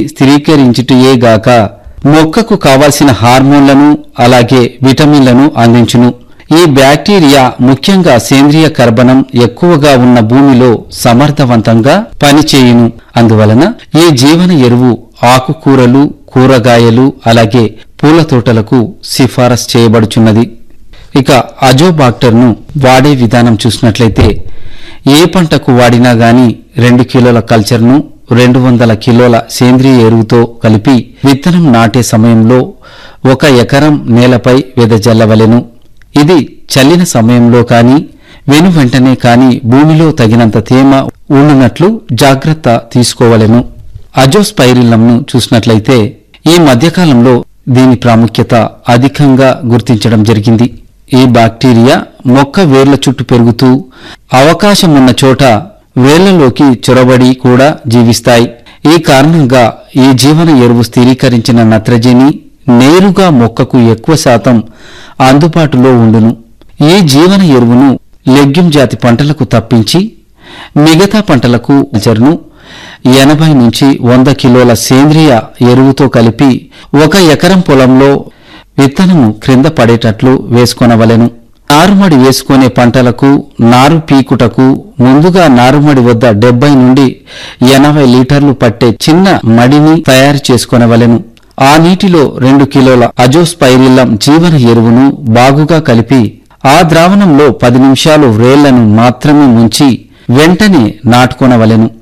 స్థిరీకరించుటయేగాక మొక్కకు కావలసిన హార్మోన్లను అలాగే విటమిన్లను అందించును ఈ బ్యాక్టీరియా ముఖ్యంగా సేంద్రియ కర్బనం ఎక్కువగా ఉన్న భూమిలో సమర్థవంతంగా పనిచేయును అందువలన ఈ జీవన ఎరువు ఆకుకూరలు కూరగాయలు అలాగే పూల తోటలకు సిఫారసు చేయబడుచున్నది ఇక అజోబాక్టర్ను వాడే విధానం చూసినట్లయితే ఏ పంటకు వాడినా గాని రెండు కిలోల కల్చర్ను రెండు వందల కిలోల సేంద్రియ ఎరువుతో కలిపి విత్తనం నాటే సమయంలో ఒక ఎకరం నేలపై వెదజల్లవలెను ఇది చల్లిన సమయంలో కాని వెను వెంటనే కాని భూమిలో తగినంత తేమ ఉండునట్లు జాగ్రత్త తీసుకోవలెను అజోస్పైరిల్లంను చూసినట్లయితే ఈ మధ్యకాలంలో దీని ప్రాముఖ్యత అధికంగా గుర్తించడం జరిగింది ఈ బాక్టీరియా మొక్క వేర్ల చుట్టూ పెరుగుతూ అవకాశం ఉన్న చోట వేళ్లలోకి చొరబడి కూడా జీవిస్తాయి ఈ కారణంగా ఈ జీవన ఎరువు స్థిరీకరించిన నత్రజని నేరుగా మొక్కకు ఎక్కువ శాతం అందుబాటులో ఉండును ఈ జీవన ఎరువును లెగ్యూమ్ జాతి పంటలకు తప్పించి మిగతా పంటలకు జరును ఎనభై నుంచి వంద కిలోల సేంద్రియ ఎరువుతో కలిపి ఒక ఎకరం పొలంలో విత్తనము క్రింద పడేటట్లు వేసుకొనవలెను నారుమడి వేసుకునే పంటలకు నారు పీకుటకు ముందుగా నారుమడి వద్ద డెబ్బై నుండి ఎనభై లీటర్లు పట్టే చిన్న మడిని తయారు చేసుకొనవలెను ఆ నీటిలో రెండు కిలోల అజోస్పైరిల్లం జీవన ఎరువును బాగుగా కలిపి ఆ ద్రావణంలో పది నిమిషాలు వ్రేళ్లను మాత్రమే ముంచి వెంటనే నాటుకొనవలెను